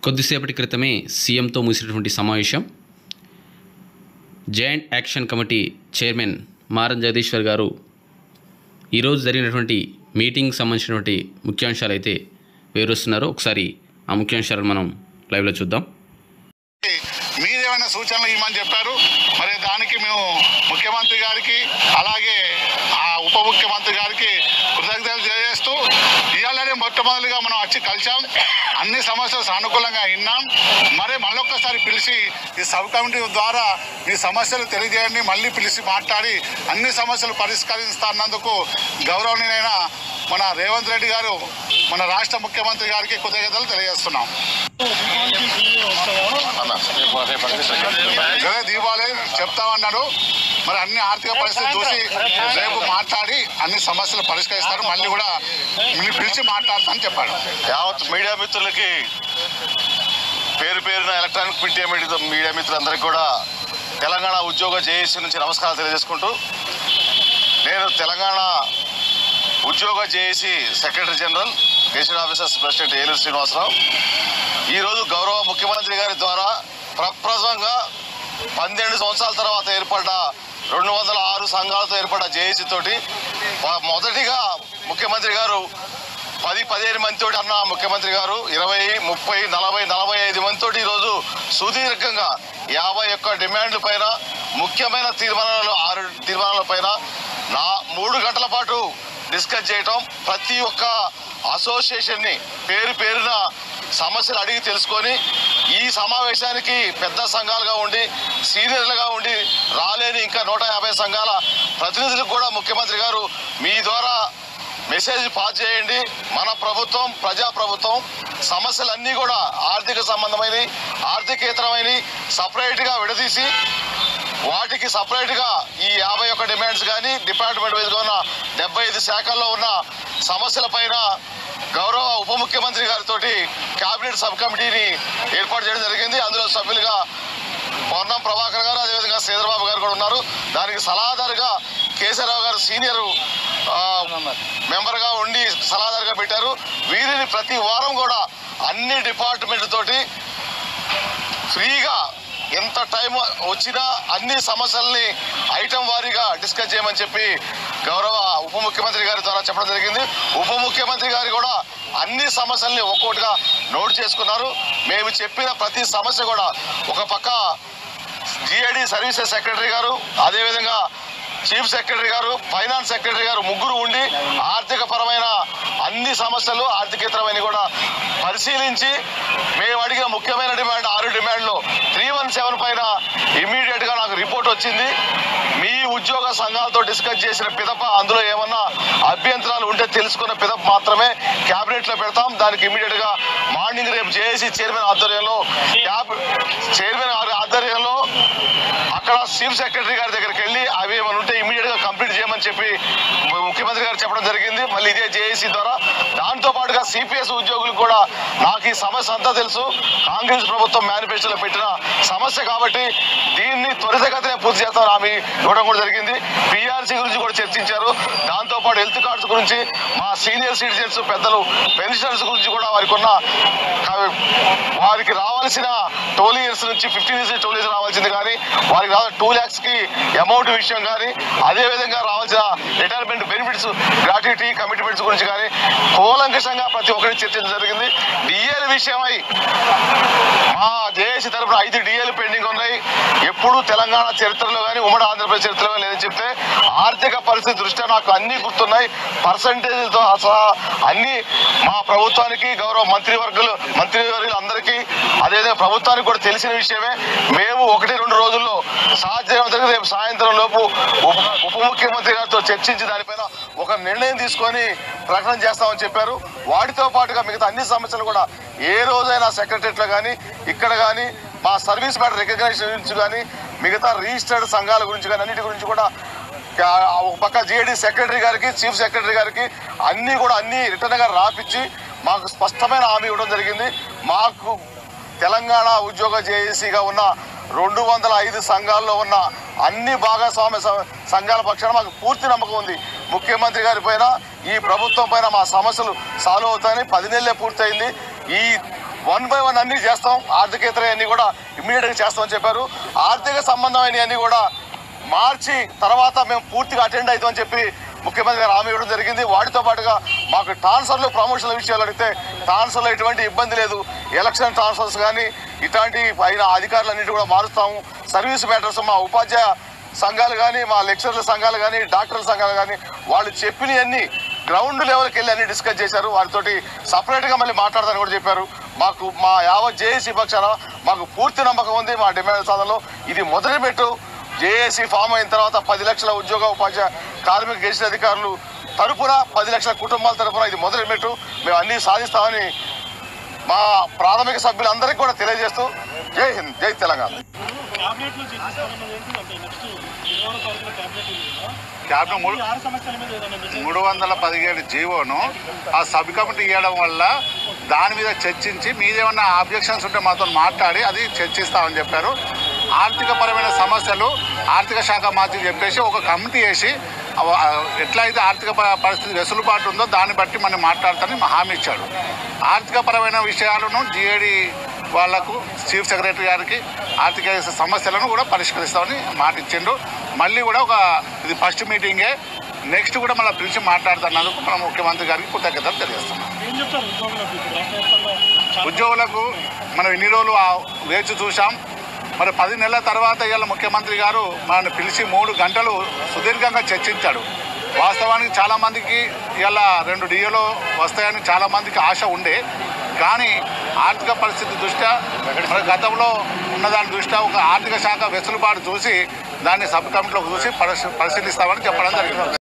కొద్దిసేపటి క్రితమే సీఎంతో ముగిసినటువంటి సమావేశం జాయింట్ యాక్షన్ కమిటీ చైర్మన్ మారం జగదీశ్వర్ గారు ఈరోజు జరిగినటువంటి మీటింగ్ సంబంధించినటువంటి ముఖ్యాంశాలు అయితే వివరిస్తున్నారు ఒకసారి ఆ ముఖ్యాంశాలను మనం లైవ్లో చూద్దాం మీరేమైనా సూచనలు ఇవ్వమని చెప్పారు మరి దానికి మేము ముఖ్యమంత్రి గారికి అలాగే ఆ ఉప ముఖ్యమంత్రి గారికి కృతజ్ఞతలు తెలియజేస్తూ ఇవాళనే మొట్టమొదటిగా మనం వచ్చి కలిసాం అన్ని సమస్యలు సానుకూలంగా విన్నాం మరి మళ్ళొక్కసారి పిలిచి ఈ సబ్ కమిటీ ద్వారా మీ సమస్యలు తెలియజేయండి మళ్ళీ పిలిచి మాట్లాడి అన్ని సమస్యలు పరిష్కరిస్తానందుకు గౌరవనీయమైన మన రేవంత్ రెడ్డి గారు మన రాష్ట్ర ముఖ్యమంత్రి గారికి కృతజ్ఞతలు తెలియజేస్తున్నాం అదే దీపావళి చెప్తామన్నాడు మరి అన్ని ఆర్థిక పరిస్థితి చూసి రేపు మాట్లాడి అన్ని సమస్యలు పరిష్కరిస్తారు మళ్ళీ కూడా మిమ్మల్ని పిలిచి మాట్లాడతానని చెప్పాడు యావత్ మీడియా మిత్రులకి పేరు పేరున ఎలక్ట్రానిక్ మీడియా మీడియా మీడియా మిత్రులందరికీ కూడా తెలంగాణ ఉద్యోగ జేఏసీ నుంచి నమస్కారాలు తెలియజేసుకుంటూ నేను తెలంగాణ ఉద్యోగ JAC secretary general gazetted officers president Eluru Srinivasarao ఈరోజు గౌరవ ముఖ్యమంత్రి గారి ద్వారా ప్రప్రథమంగా పన్నెండు సంవత్సరాల తర్వాత ఏర్పడ్డ రెండు వందల ఆరు సంఘాలతో ఏర్పడ్డ జేఏసీ తోటి వా- మొదటిగా ముఖ్యమంత్రి గారు పది పదిహేను మందితో అన్న ముఖ్యమంత్రి గారు ఇరవై ముప్పై నలభై నలభై ఐదు మందితోటి ఈరోజు సుదీర్ఘంగా యాభై ఒక్క డిమాండ్ల పైన ముఖ్యమైన తీర్మానాలు ఆరు తీర్మానాల పైన నా మూడు గంటల పాటు డిస్కస్ చేయటం ప్రతి ఒక్క అసోసియేషన్ని పేరు పేరున సమస్యలు అడిగి తెలుసుకొని ఈ సమావేశానికి పెద్ద సంఘాలుగా ఉండి సీనియర్లుగా ఉండి రాలేని ఇంకా నూట యాభై సంఘాల ప్రతినిధులకు కూడా ముఖ్యమంత్రి గారు మీ ద్వారా మెసేజ్ పాస్ చేయండి మన ప్రభుత్వం ప్రజా ప్రభుత్వం సమస్యలన్నీ కూడా ఆర్థిక సంబంధమైనవి ఆర్థికేతరమైనవి సపరేట్గా విడదీసి వాటికి సపరేట్గా ఈ యాభై ఒక్క డిమాండ్స్ కానీ డిపార్ట్మెంట్ వైజ్గా ఉన్న డెబ్బై ఐదు శాఖల్లో ఉన్న సమస్యలపైన గౌరవ ఉప ముఖ్యమంత్రి గారితో కేబినెట్ సబ్ కమిటీని ఏర్పాటు చేయడం జరిగింది అందులో సభ్యులుగా పొన్నం ప్రభాకర్ గారు అదేవిధంగా శ్రీధరబాబు గారు కూడా ఉన్నారు దానికి సలహాదారుగా కేశవరావు గారు సీనియర్ ఆ, మెంబర్గా ఉండి సలహాదారుగా పెట్టారు వీరిని ప్రతి వారం కూడా అన్ని డిపార్ట్మెంట్ తోటి ఫ్రీగా ఎంత టైం వచ్చినా అన్ని సమస్యల్ని ఐటమ్ వారీగా డిస్కస్ చేయమని చెప్పి గౌరవ ఉప ముఖ్యమంత్రి గారి ద్వారా చెప్పడం జరిగింది ఉప ముఖ్యమంత్రి గారు కూడా అన్ని సమస్యల్ని ఒక్కొక్కటిగా నోట్ చేసుకున్నారు మేము చెప్పిన ప్రతి సమస్య కూడా ఒక పక్క జిఐడి సర్వీసెస్ సెక్రటరీ గారు అదేవిధంగా చీఫ్ సెక్రటరీ గారు ఫైనాన్స్ సెక్రటరీ గారు ముగ్గురు ఉండి ఆర్థిక పరమైన అన్ని సమస్యలు ఆర్థికేతరమైన కూడా పరిశీలించి మేము అడిగిన ముఖ్యమైన డిమాండ్ ఆరు డిమాండ్లు త్రీ వన్ సెవెన్ పైన ఇమీడియట్ గా నాకు రిపోర్ట్ వచ్చింది మీ ఉద్యోగ సంఘాలతో డిస్కస్ చేసిన పిదప అందులో ఏమన్నా అభ్యంతరాలు ఉంటే తెలుసుకున్న పిదప మాత్రమే కేబినెట్ లో పెడతాం దానికి ఇమీడియట్ గా మార్నింగ్ రేపు జేఏసీ చైర్మన్ ఆధ్వర్యంలో క్యాబ్ చైర్మన్ గారి ఆధ్వర్యంలో అక్కడ చీఫ్ సెక్రటరీ గారి దగ్గరికి వెళ్ళి అవి ఏమైనా ఉంటే ఇమీడియట్ గా కంప్లీట్ చేయమని చెప్పి ముఖ్యమంత్రి గారు చెప్పడం జరిగింది మళ్ళీ ఇదే జేఏసీ ద్వారా దాంతో పాటుగా సిపిఎస్ ఉద్యోగులు కూడా నాకు ఈ సమస్య అంతా తెలుసు కాంగ్రెస్ ప్రభుత్వం మేనిఫెస్టోలో పెట్టిన సమస్య కాబట్టి దీన్ని త్వరితగతినే పూర్తి చేస్తామని హామీ ఇవ్వడం కూడా జరిగింది పిఆర్సీ గురించి కూడా చర్చించారు దాంతో పాటు హెల్త్ కార్డ్స్ గురించి మా సీనియర్ సిటిజన్స్ పెద్దలు పెన్షనర్స్ గురించి కూడా వారికి ఉన్న కా- వారికి రావాల్సిన టోల్ ఇయర్స్ నుంచి ఫిఫ్టీన్ ఇయర్స్ టోల్ ఇయర్స్ రావాల్సింది కానీ వారికి రావాలి టూ ల్యాక్స్ కి అమౌంట్ విషయం కానీ అదే విధంగా రావాల్సిన రిటైర్మెంట్ బెనిఫిట్స్ గ్రాట్యుటీ కమిట్మెంట్స్ గురించి కానీ కూలంకషంగా ప్రతి ఒక్కరికి చర్చించడం జరిగింది డిఎల్ విషయమై మా జేఏసీ తరఫున ఐదు డిఏలు పెండింగ్ ఉన్నాయి ఎప్పుడు తెలంగాణ చరిత్రలో కానీ ఉమ్మడి ఆంధ్రప్రదేశ్ చరిత్రలో కానీ లేదని చెప్తే ఆర్థిక పరిస్థితి దృష్ట్యా నాకు అన్ని గుర్తున్నాయి పర్సంటేజ్తో సహా అన్ని మా ప్రభుత్వానికి గౌరవ మంత్రివర్గులు మంత్రివర్గులు అందరికీ అదేవిధంగా ప్రభుత్వానికి కూడా తెలిసిన విషయమే మేము ఒకటి రెండు రోజుల్లో సాధ్యమైనంత రేపు సాయంత్రం లోపు ఉప ఉప ముఖ్యమంత్రి గారితో చర్చించి దానిపైన ఒక నిర్ణయం తీసుకొని ప్రకటన చేస్తామని చెప్పారు వాటితో పాటుగా మిగతా అన్ని సమస్యలు కూడా ఏ రోజైనా సెక్రటరియట్లో కానీ ఇక్కడ కానీ మా సర్వీస్ మ్యాటర్ రికగ్నైజేషన్ గురించి కానీ మిగతా రిజిస్టర్డ్ సంఘాల గురించి కానీ అన్నిటి గురించి కూడా కా- ఒక పక్క జిఐడి సెక్రటరీ గారికి చీఫ్ సెక్రటరీ గారికి అన్నీ కూడా అన్ని రిటర్న్గా రాపిచ్చి మాకు స్పష్టమైన హామీ ఇవ్వడం జరిగింది మాకు తెలంగాణ ఉద్యోగ జేఏసీగా ఉన్న రెండు వందల ఐదు సంఘాల్లో ఉన్న అన్ని భాగస్వామ్య స- సంఘాల పక్షాన మాకు పూర్తి నమ్మకం ఉంది ముఖ్యమంత్రి గారి పైన ఈ ప్రభుత్వం పైన మా సమస్యలు సాల్వ్ అవుతాయని పది నెలలే పూర్తయింది ఈ వన్ బై వన్ అన్ని చేస్తాం ఆర్థికేతర అన్ని కూడా ఇమ్మీడియట్గా చేస్తామని చెప్పారు ఆర్థిక సంబంధమైన అన్ని కూడా మార్చి తర్వాత మేము పూర్తిగా అటెండ్ అవుతామని చెప్పి ముఖ్యమంత్రి గారు హామీ ఇవ్వడం జరిగింది వాటితో పాటుగా మాకు ట్రాన్స్ఫర్లు ప్రమోషన్ల విషయాలు అడిగితే ట్రాన్స్ఫర్లో ఎటువంటి ఇబ్బంది లేదు ఎలక్షన్ ట్రాన్స్ఫర్స్ కానీ ఇట్లాంటి పైన అధికారులన్నింటి కూడా మారుస్తాము సర్వీస్ మ్యాటర్స్ మా ఉపాధ్యాయ సంఘాలు కానీ మా లెక్చరర్ల సంఘాలు కానీ డాక్టర్ల సంఘాలు కానీ వాళ్ళు చెప్పినవన్నీ గ్రౌండ్ లెవెల్కి వెళ్ళి అన్ని డిస్కస్ చేశారు వారితోటి సపరేట్గా మళ్ళీ మాట్లాడతారని కూడా చెప్పారు మాకు మా యావత్ జేఏసీ పక్షాన మాకు పూర్తి నమ్మకం ఉంది మా డిమాండ్ సాధనలో ఇది మొదటి పెట్టు జేఏసీ ఫామ్ అయిన తర్వాత పది లక్షల ఉద్యోగ ఉపాధ్యాయ కార్మిక గెలిచిన అధికారులు తరపున పది లక్షల కుటుంబాల తరపున ఇది మొదటి పెట్టు మేము అన్నీ సాధిస్తామని మా ప్రాథమిక సభ్యులందరికీ కూడా తెలియజేస్తూ జై హింద్ జై తెలంగాణ క్యాబినెట్ లో చర్చిస్తామన్నది ఏంటి అంటే నెక్స్ట్ ఇరవై తారీఖున క్యాబినెట్ ఉంది కదా క్యాబినెట్ మూడు ఈ ఆరు సమస్యల మీద ఏదైనా డిసైడ్ మూడు వందల పదిహేడు జీవోను ఆ సబ్ కమిటీ ఇవ్వడం వల్ల దాని మీద చర్చించి మీదేమన్నా ఆబ్జెక్షన్స్ ఉంటే మాతో మాట్లాడి అది చర్చిస్తామని చెప్పారు ఆర్థిక పరమైన సమస్యలు ఆర్థిక శాఖ మంత్రి చెప్పేసి ఒక కమిటీ వేసి అవ- ఎట్లయితే ఆర్థిక ప- పరిస్థితి వెసులుబాటు ఉందో దాన్ని బట్టి మనం మాట్లాడతానని హామీ ఇచ్చాడు ఆర్థిక పరమైన విషయాలను జిఏడి వాళ్లకు చీఫ్ సెక్రటరీ గారికి ఆర్థిక సమస్యలను కూడా పరిష్కరిస్తామని మాట ఇచ్చిండు మళ్ళీ కూడా ఒక ఇది ఫస్ట్ మీటింగే నెక్స్ట్ కూడా మళ్ళీ పిలిచి మాట్లాడుతున్నందుకు మన ముఖ్యమంత్రి గారికి కృతజ్ఞతలు తెలియజేస్తున్నాం ఏం చెప్తారు ఉద్యోగులకు ఇప్పుడు రాష్ట్ర వ్యాప్తంగా చాలా ఉద్యోగులకు మనం ఇన్ని రోజులు ఆ వేచి చూసాం మరి పది నెలల తర్వాత ఇవాళ ముఖ్యమంత్రి గారు మనల్ని పిలిచి మూడు గంటలు సుదీర్ఘంగా చర్చించాడు వాస్తవానికి చాలామందికి ఇవాళ రెండు డిఏలో వస్తాయని చాలామందికి ఆశ ఉండే కానీ ఆర్థిక పరిస్థితి దృష్ట్యా మరి గతంలో ఉన్నదాని దృష్ట్యా ఒక ఆర్థిక శాఖ వెసులుబాటు చూసి దాన్ని సబ్ కమిటీలో చూసి పరిశీ- పరిశీలిస్తామని చెప్పడం జరిగింది